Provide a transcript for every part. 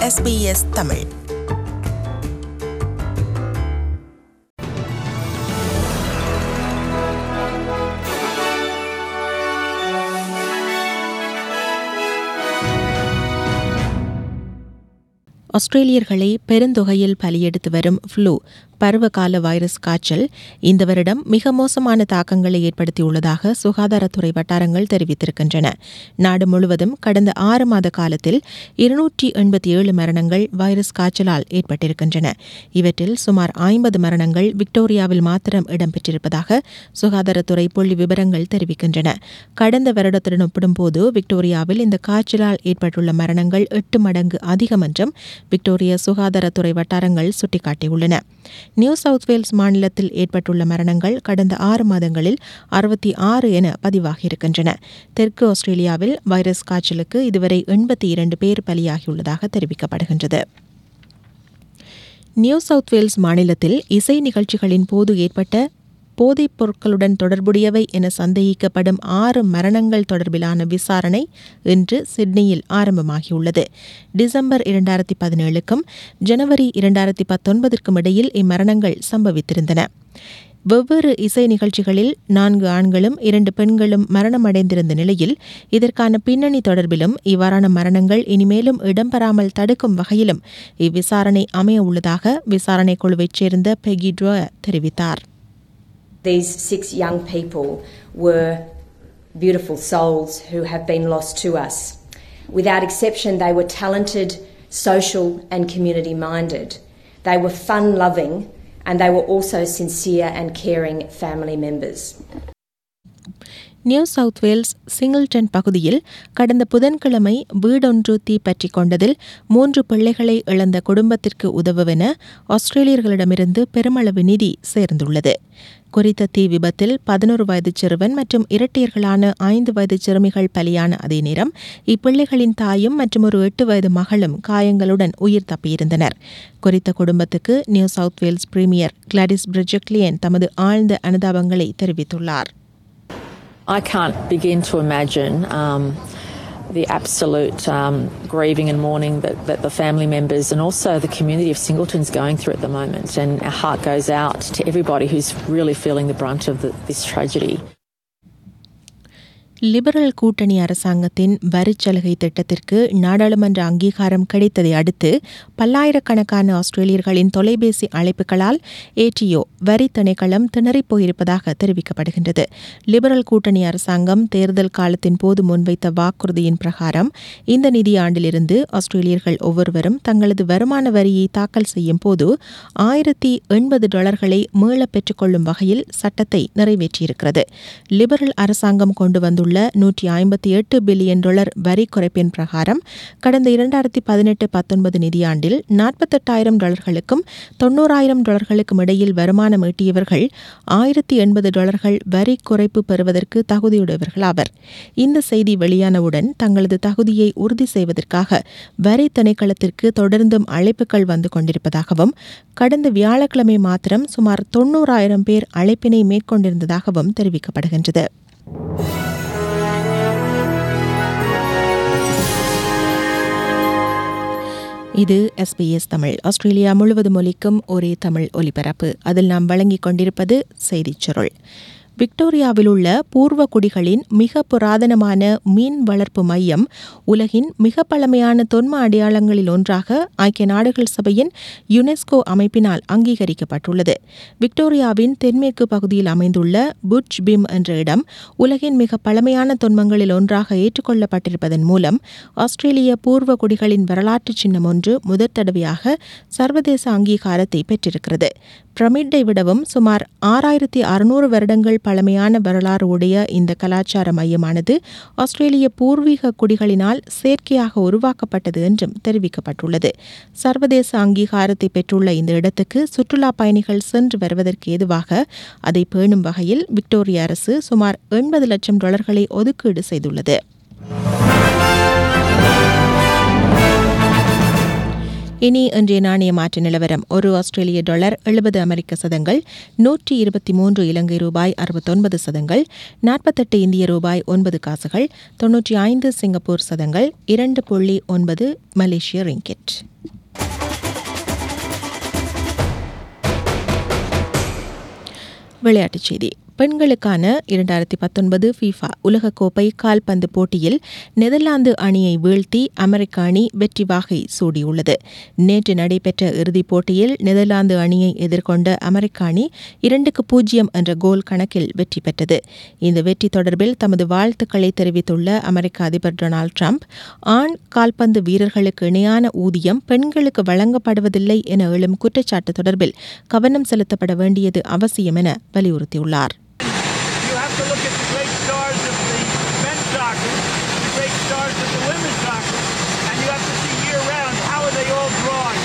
SBS Tamil ஆஸ்திரேலியர்களை பெருந்தொகையில் பலியெடுத்து வரும் flu பருவகால virus காய்ச்சல் இந்த வருடம் மிக மோசமான தாக்கங்களை ஏற்படுத்தியுள்ளதாக சுகாதாரத்துறை வட்டாரங்கள் தெரிவித்திருக்கின்றன நாடு முழுவதும் கடந்த ஆறு மாத காலத்தில் இருநூற்றி எண்பத்தி ஏழு மரணங்கள் வைரஸ் காய்ச்சலால் ஏற்பட்டிருக்கின்றன இவற்றில் சுமார் ஐம்பது மரணங்கள் விக்டோரியாவில் மாத்திரம் இடம்பெற்றிருப்பதாக சுகாதாரத்துறை புள்ளி விவரங்கள் தெரிவிக்கின்றன கடந்த வருடத்துடன் ஒப்பிடும்போது விக்டோரியாவில் இந்த காய்ச்சலால் ஏற்பட்டுள்ள மரணங்கள் எட்டு மடங்கு அதிகம் என்றும் விக்டோரியா சுகாதாரத்துறை வட்டாரங்கள் சுட்டிக்காட்டியுள்ளன நியூ சவுத் வேல்ஸ் மாநிலத்தில் ஏற்பட்டுள்ள மரணங்கள் கடந்த ஆறு மாதங்களில் அறுபத்தி ஆறு என பதிவாகியிருக்கின்றன தெற்கு ஆஸ்திரேலியாவில் வைரஸ் காய்ச்சலுக்கு இதுவரை எண்பத்தி இரண்டு பேர் பலியாகியுள்ளதாக தெரிவிக்கப்படுகின்றது நியூ சவுத் வேல்ஸ் மாநிலத்தில் இசை நிகழ்ச்சிகளின் போது ஏற்பட்ட போதைப் பொருட்களுடன் தொடர்புடையவை என சந்தேகிக்கப்படும் ஆறு மரணங்கள் தொடர்பிலான விசாரணை இன்று சிட்னியில் ஆரம்பமாகியுள்ளது டிசம்பர் இரண்டாயிரத்தி பதினேழுக்கும் ஜனவரி இரண்டாயிரத்தி பத்தொன்பதற்கும் இடையில் இம்மரணங்கள் சம்பவித்திருந்தன வெவ்வேறு இசை நிகழ்ச்சிகளில் நான்கு ஆண்களும் இரண்டு பெண்களும் மரணமடைந்திருந்த நிலையில் இதற்கான பின்னணி தொடர்பிலும் இவ்வாறான மரணங்கள் இனிமேலும் இடம்பெறாமல் தடுக்கும் வகையிலும் இவ்விசாரணை அமைய உள்ளதாக விசாரணை குழுவைச் சேர்ந்த பெகி ட்ரோ தெரிவித்தார் These six young people were beautiful souls who have been lost to us. Without exception, they were talented, social, and community minded. They were fun loving, and they were also sincere and caring family members. New South Wales Singleton பகுதியில் கடந்த புதன்கிழமை வீடொன்று தீப்பற்றிக் கொண்டதில் மூன்று பிள்ளைகளை இழந்த குடும்பத்திற்கு உதவுவென ஆஸ்திரேலியர்களிடமிருந்து பெருமளவு நிதி சேர்ந்துள்ளது குறித்த தீ விபத்தில் பதினோரு வயது சிறுவன் மற்றும் இரட்டையர்களான ஐந்து வயது சிறுமிகள் பலியான அதே நேரம் இப்பிள்ளைகளின் தாயும் மற்றும் ஒரு எட்டு வயது மகளும் காயங்களுடன் உயிர் தப்பியிருந்தனர் குறித்த குடும்பத்துக்கு New South Wales premier Gladys Berejiklian தமது ஆழ்ந்த அனுதாபங்களை தெரிவித்துள்ளார் I can't begin to imagine um, the absolute um, grieving and mourning that, that the family members and also the community of Singleton's going through at the moment. And our heart goes out to everybody who's really feeling the brunt of the, this tragedy. Liberal கூட்டணி அரசாங்கத்தின் வரிச்சலுகை திட்டத்திற்கு நாடாளுமன்ற அங்கீகாரம் கிடைத்ததை அடுத்து பல்லாயிரக்கணக்கான ஆஸ்திரேலியர்களின் தொலைபேசி அழைப்புகளால் ADO வரி திணைக்களம் திணறிப் போயிருப்பதாக தெரிவிக்கப்படுகின்றது லிபரல் கூட்டணி அரசாங்கம் தேர்தல் காலத்தின் போது முன்வைத்த வாக்குறுதியின் பிரகாரம் இந்த நிதியாண்டிலிருந்து ஆஸ்திரேலியர்கள் ஒவ்வொருவரும் தங்களது வருமான வரியை தாக்கல் செய்யும் போது ஆயிரத்தி எண்பது டாலர்களை மீளப் பெற்றுக்கொள்ளும் வகையில் சட்டத்தை நிறைவேற்றியிருக்கிறது லிபரல் அரசாங்கம் கொண்டு வந்துள்ள உள்ள நூற்றி ஐம்பத்தி எட்டு பில்லியன் டாலர் வரி குறைப்பின் பிரகாரம் கடந்த இரண்டாயிரத்தி பதினெட்டு பத்தொன்பது நிதியாண்டில் நாற்பத்தெட்டாயிரம் டாலர்களுக்கும் தொன்னூறாயிரம் டாலர்களுக்கும் இடையில் வருமானம் ஈட்டியவர்கள் ஆயிரத்தி எண்பது டாலர்கள் வரி குறைப்பு பெறுவதற்கு தகுதியுடையவர்கள் ஆவர் இந்த செய்தி வெளியானவுடன் தங்களது தகுதியை உறுதி செய்வதற்காக வரி திணைக்களத்திற்கு தொடர்ந்தும் அழைப்புகள் வந்து கொண்டிருப்பதாகவும் கடந்த வியாழக்கிழமை மாத்திரம் சுமார் தொன்னூறாயிரம் பேர் அழைப்பினை மேற்கொண்டிருந்ததாகவும் தெரிவிக்கப்படுகின்றது இது எஸ்பிஎஸ் தமிழ் ஆஸ்திரேலியா முழுவதும் ஒலிக்கும் ஒரே தமிழ் ஒலிபரப்பு அதில் நாம் வழங்கிக் கொண்டிருப்பது செய்திச் சுருள் விக்டோரியாவில் உள்ள பூர்வ குடிகளின் மிக புராதனமான மீன் வளர்ப்பு மையம் உலகின் மிக பழமையான தொன்ம அடையாளங்களில் ஒன்றாக ஐக்கிய நாடுகள் சபையின் யுனெஸ்கோ அமைப்பினால் அங்கீகரிக்கப்பட்டுள்ளது விக்டோரியாவின் தென்மேற்கு பகுதியில் அமைந்துள்ள புட்ச் பிம் என்ற இடம் உலகின் மிக பழமையான தொன்மங்களில் ஒன்றாக ஏற்றுக்கொள்ளப்பட்டிருப்பதன் மூலம் ஆஸ்திரேலிய பூர்வ குடிகளின் வரலாற்று சின்னம் ஒன்று முதற் தடவையாக சர்வதேச அங்கீகாரத்தை பெற்றிருக்கிறது பிரமிட்டை விடவும் சுமார் ஆறாயிரத்தி அறுநூறு வருடங்கள் பழமையான வரலாறு உடைய இந்த கலாச்சார மையமானது ஆஸ்திரேலிய பூர்வீக குடிகளினால் செயற்கையாக உருவாக்கப்பட்டது என்றும் தெரிவிக்கப்பட்டுள்ளது சர்வதேச அங்கீகாரத்தை பெற்றுள்ள இந்த இடத்துக்கு சுற்றுலா பயணிகள் சென்று வருவதற்கு ஏதுவாக அதை பேணும் வகையில் விக்டோரியா அரசு சுமார் எண்பது லட்சம் டாலர்களை ஒதுக்கீடு செய்துள்ளது இனி இன்றைய நாணய மாற்று நிலவரம் ஒரு ஆஸ்திரேலிய டாலர் எழுபது அமெரிக்க சதங்கள் நூற்றி இருபத்தி மூன்று இலங்கை ரூபாய் அறுபத்தொன்பது சதங்கள் நாற்பத்தெட்டு இந்திய ரூபாய் ஒன்பது காசுகள் தொன்னூற்றி ஐந்து சிங்கப்பூர் சதங்கள் இரண்டு புள்ளி ஒன்பது மலேசிய ரிங்கெட் விளையாட்டுச் செய்தி பெண்களுக்கான இரண்டாயிரத்தி பத்தொன்பது ஃபீஃபா உலகக்கோப்பை கால்பந்து போட்டியில் நெதர்லாந்து அணியை வீழ்த்தி அமெரிக்க அணி வெற்றி வாகை சூடியுள்ளது நேற்று நடைபெற்ற இறுதிப் போட்டியில் நெதர்லாந்து அணியை எதிர்கொண்ட அமெரிக்க அணி இரண்டுக்கு பூஜ்ஜியம் என்ற கோல் கணக்கில் வெற்றி பெற்றது இந்த வெற்றி தொடர்பில் தமது வாழ்த்துக்களை தெரிவித்துள்ள அமெரிக்க அதிபர் டொனால்டு ட்ரம்ப் ஆண் கால்பந்து வீரர்களுக்கு இணையான ஊதியம் பெண்களுக்கு வழங்கப்படுவதில்லை என எழும் குற்றச்சாட்டு தொடர்பில் கவனம் செலுத்தப்பட வேண்டியது அவசியம் என வலியுறுத்தியுள்ளார் You have to look at the great stars of the men's soccer, the great stars of the women's soccer, and you have to see year round how are they all drawing.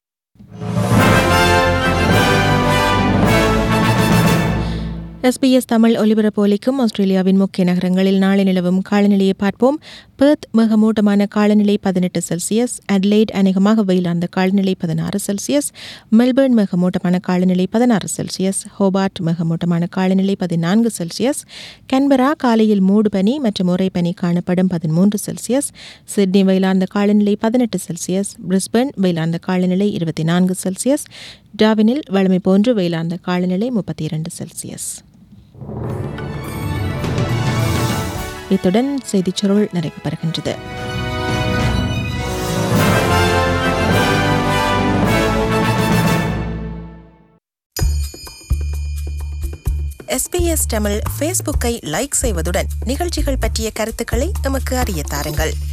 SBS Tamil ஒலிபரப்பு ஒலிக்கும் ஆஸ்திரேலியாவின் முக்கிய நகரங்களில் நாளை நிலவும் காலநிலையை பார்ப்போம் Perth மிகமூட்டமான காலநிலை பதினெட்டு செல்சியஸ் அட்லைட் அநேகமாக வெயிலார்ந்த காலநிலை பதினாறு செல்சியஸ் மெல்பர்ன் மிகமூட்டமான காலநிலை பதினாறு செல்சியஸ் ஹோபார்ட் மிகமூட்டமான காலநிலை பதினான்கு செல்சியஸ் கன்பரா காலையில் மூடு பனி மற்றும் உரை பனி காணப்படும் பதிமூன்று செல்சியஸ் சிட்னி வெயிலார்ந்த காலநிலை பதினெட்டு செல்சியஸ் பிரிஸ்பன் வெயிலார்ந்த காலநிலை இருபத்தி நான்கு செல்சியஸ் டாவினில் வழமை போன்று வெயிலார்ந்த காலநிலை முப்பத்தி இரண்டு செல்சியஸ் இத்துடன் செய்திச் சுருள் நிறைவு பெறுகின்றது எஸ்பிஎஸ் தமிழ் ஃபேஸ்புக்கை லைக் செய்வதுடன் நிகழ்ச்சிகள் பற்றிய கருத்துக்களை எமக்கு அறிய தாருங்கள்